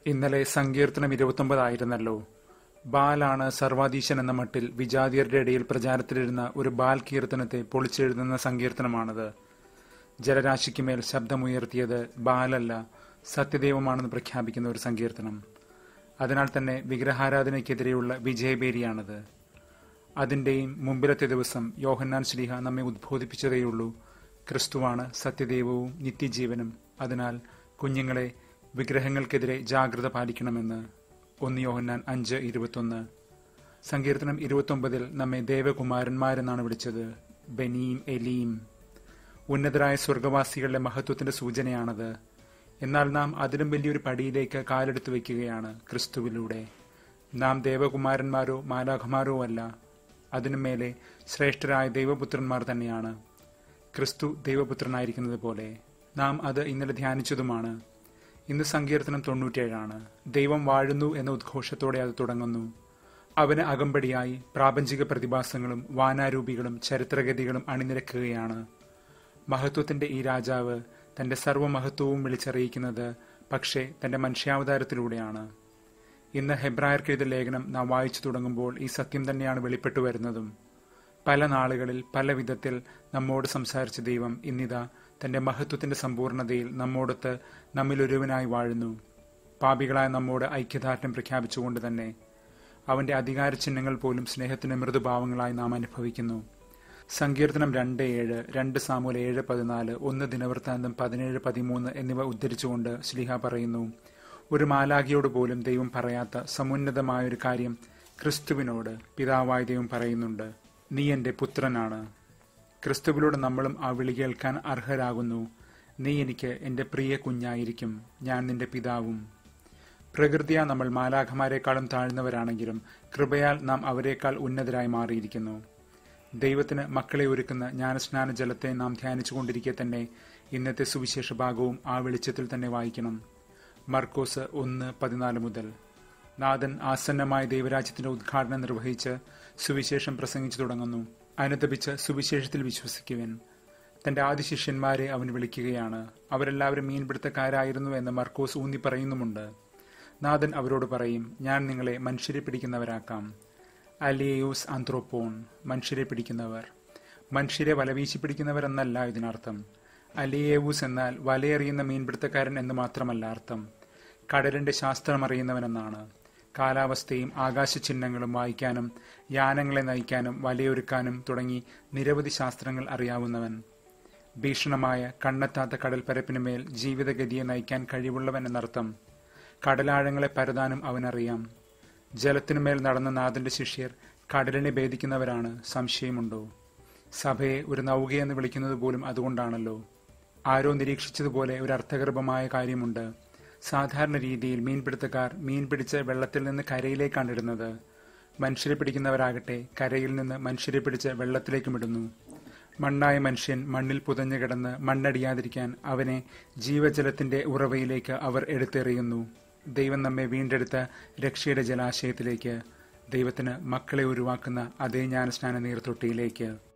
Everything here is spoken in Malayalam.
ഇന്നലെ സങ്കീർത്തനം ഇരുപത്തൊമ്പതായിരുന്നല്ലോ ബാലാണ് സർവാധീശൻ എന്ന മട്ടിൽ വിജാതിയരുടെ ഇടയിൽ പ്രചാരത്തിലിരുന്ന ഒരു ബാൽ കീർത്തനത്തെ പൊളിച്ചെഴുതുന്ന സങ്കീർത്തനമാണത് ജലരാശിക്കുമേൽ ശബ്ദമുയർത്തിയത് ബാലല്ല സത്യദൈവമാണെന്ന് പ്രഖ്യാപിക്കുന്ന ഒരു സങ്കീർത്തനം അതിനാൽ തന്നെ വിഗ്രഹാരാധനയ്ക്കെതിരെയുള്ള വിജയബേരിയാണത് അതിൻ്റെയും മുമ്പിലത്തെ ദിവസം യോഹന്നാൻ ശ്രീഹ നമ്മെ ഉദ്ബോധിപ്പിച്ചതേയുള്ളൂ ക്രിസ്തുവാണ് സത്യദൈവവും നിത്യജീവനും അതിനാൽ കുഞ്ഞുങ്ങളെ വിഗ്രഹങ്ങൾക്കെതിരെ ജാഗ്രത പാലിക്കണമെന്ന് ഒന്ന് യോഹന്നാൻ അഞ്ച് ഇരുപത്തൊന്ന് സങ്കീർത്തനം ഇരുപത്തൊമ്പതിൽ നമ്മെ ദേവകുമാരന്മാരെന്നാണ് വിളിച്ചത് ബനീം എലീം ഉന്നതരായ സ്വർഗവാസികളുടെ മഹത്വത്തിന്റെ സൂചനയാണത് എന്നാൽ നാം അതിലും വലിയൊരു പടിയിലേക്ക് കാലെടുത്തു വയ്ക്കുകയാണ് ക്രിസ്തുവിലൂടെ നാം ദേവകുമാരന്മാരോ മാലാഖമാരോ അല്ല അതിനു മേലെ ശ്രേഷ്ഠരായ ദൈവപുത്രന്മാർ തന്നെയാണ് ക്രിസ്തു ദൈവപുത്രനായിരിക്കുന്നത് പോലെ നാം അത് ഇന്നലെ ധ്യാനിച്ചതുമാണ് ഇന്ന് സങ്കീർത്തനം തൊണ്ണൂറ്റേഴാണ് ദൈവം വാഴുന്നു എന്ന ഉദ്ഘോഷത്തോടെ അത് തുടങ്ങുന്നു അവന് അകമ്പടിയായി പ്രാപഞ്ചിക പ്രതിഭാസങ്ങളും വാനാരൂപികളും ചരിത്രഗതികളും അണിനിരക്കുകയാണ് മഹത്വത്തിന്റെ ഈ രാജാവ് തന്റെ സർവ്വമഹത്വവും വിളിച്ചറിയിക്കുന്നത് പക്ഷേ തന്റെ മനുഷ്യാവതാരത്തിലൂടെയാണ് ഇന്ന് ഹെബ്രായർക്ക് എഴുതിയ ലേഖനം നാം വായിച്ചു തുടങ്ങുമ്പോൾ ഈ സത്യം തന്നെയാണ് വെളിപ്പെട്ടു വരുന്നതും പല നാളുകളിൽ പല വിധത്തിൽ നമ്മോട് സംസാരിച്ച ദൈവം ഇന്നിതാ തന്റെ മഹത്വത്തിന്റെ സമ്പൂർണതയിൽ നമ്മോടൊത്ത് നമ്മിലൊരുവനായി വാഴുന്നു പാപികളായ നമ്മോട് ഐക്യദാർഢ്യം പ്രഖ്യാപിച്ചുകൊണ്ട് തന്നെ അവന്റെ അധികാര ചിഹ്നങ്ങൾ പോലും സ്നേഹത്തിന്റെ മൃദുഭാവങ്ങളായി നാം അനുഭവിക്കുന്നു സങ്കീർത്തനം രണ്ട് ഏഴ് രണ്ട് സാമൂല ഏഴ് പതിനാല് ഒന്ന് ദിനവൃത്താന്തം പതിനേഴ് പതിമൂന്ന് എന്നിവ ഉദ്ധരിച്ചുകൊണ്ട് ശ്ലീഹ പറയുന്നു ഒരു മാലാഖിയോട് പോലും ദൈവം പറയാത്ത സമുന്നതമായൊരു കാര്യം ക്രിസ്തുവിനോട് പിതാവായ ദൈവം പറയുന്നുണ്ട് നീ എൻ്റെ പുത്രനാണ് ക്രിസ്തുവിലൂടെ നമ്മളും ആ വിളി കേൾക്കാൻ അർഹരാകുന്നു നീ എനിക്ക് എൻ്റെ പ്രിയ കുഞ്ഞായിരിക്കും ഞാൻ നിന്റെ പിതാവും പ്രകൃതിയാ നമ്മൾ മാലാഖമാരെക്കാളും താഴ്ന്നവരാണെങ്കിലും കൃപയാൽ നാം അവരെക്കാൾ ഉന്നതരായി മാറിയിരിക്കുന്നു ദൈവത്തിന് മക്കളെ ഒരുക്കുന്ന ജ്ഞാനസ്നാന ജലത്തെ നാം ധ്യാനിച്ചുകൊണ്ടിരിക്കെ തന്നെ ഇന്നത്തെ സുവിശേഷ ഭാഗവും ആ വെളിച്ചത്തിൽ തന്നെ വായിക്കണം മർക്കോസ് ഒന്ന് പതിനാല് മുതൽ നാഥൻ ആസന്നമായ ദൈവരാജ്യത്തിന്റെ ഉദ്ഘാടനം നിർവഹിച്ച് സുവിശേഷം പ്രസംഗിച്ചു തുടങ്ങുന്നു അനുതപിച്ച് സുവിശേഷത്തിൽ വിശ്വസിക്കുവൻ തന്റെ ആദ്യ ശിഷ്യന്മാരെ അവൻ വിളിക്കുകയാണ് അവരെല്ലാവരും മീൻപിടുത്തക്കാരായിരുന്നു എന്ന് മർക്കോസ് ഊന്നി പറയുന്നുമുണ്ട് നാഥൻ അവരോട് പറയും ഞാൻ നിങ്ങളെ മനുഷ്യരെ പിടിക്കുന്നവരാക്കാം അലിയൂസ് ആന്ത്രോപ്പോൺ മനുഷ്യരെ പിടിക്കുന്നവർ മനുഷ്യരെ വലവീശി പിടിക്കുന്നവരെന്നല്ല ഇതിനർത്ഥം അലിയേവൂസ് എന്നാൽ വലയെറിയുന്ന മീൻപിടുത്തക്കാരൻ എന്ന് മാത്രമല്ല അർത്ഥം കടലിന്റെ ശാസ്ത്രം അറിയുന്നവനെന്നാണ് കാലാവസ്ഥയും ആകാശചിഹ്നങ്ങളും വായിക്കാനും യാനങ്ങളെ നയിക്കാനും വലയൊരുക്കാനും തുടങ്ങി നിരവധി ശാസ്ത്രങ്ങൾ അറിയാവുന്നവൻ ഭീഷണമായ കണ്ണെത്താത്ത കടൽപ്പരപ്പിനുമേൽ ജീവിതഗതിയെ നയിക്കാൻ കഴിവുള്ളവൻ എന്നർത്ഥം കടലാഴങ്ങളെ പരതാനും അവനറിയാം ജലത്തിനുമേൽ നടന്ന നാഥന്റെ ശിഷ്യർ കടലിനെ ഭേദിക്കുന്നവരാണ് സംശയമുണ്ടോ സഭയെ ഒരു നൗകയെന്ന് വിളിക്കുന്നത് പോലും അതുകൊണ്ടാണല്ലോ ആരോ നിരീക്ഷിച്ചതുപോലെ ഒരു അർത്ഥഗർഭമായ കാര്യമുണ്ട് സാധാരണ രീതിയിൽ മീൻപിടുത്തക്കാർ മീൻ പിടിച്ച് വെള്ളത്തിൽ നിന്ന് കരയിലേക്കാണ് ഇടുന്നത് മനുഷ്യരെ പിടിക്കുന്നവരാകട്ടെ കരയിൽ നിന്ന് മനുഷ്യരെ പിടിച്ച് വെള്ളത്തിലേക്കും ഇടുന്നു മണ്ണായ മനുഷ്യൻ മണ്ണിൽ പുതഞ്ഞു കിടന്ന് മണ്ണടിയാതിരിക്കാൻ അവനെ ജീവജലത്തിന്റെ ഉറവയിലേക്ക് അവർ എടുത്തെറിയുന്നു ദൈവം നമ്മെ വീണ്ടെടുത്ത രക്ഷയുടെ ജലാശയത്തിലേക്ക് ദൈവത്തിന് മക്കളെ ഉരുവാക്കുന്ന അതേ ജ്ഞാനസ്നാന നീർത്തൊട്ടിയിലേക്ക്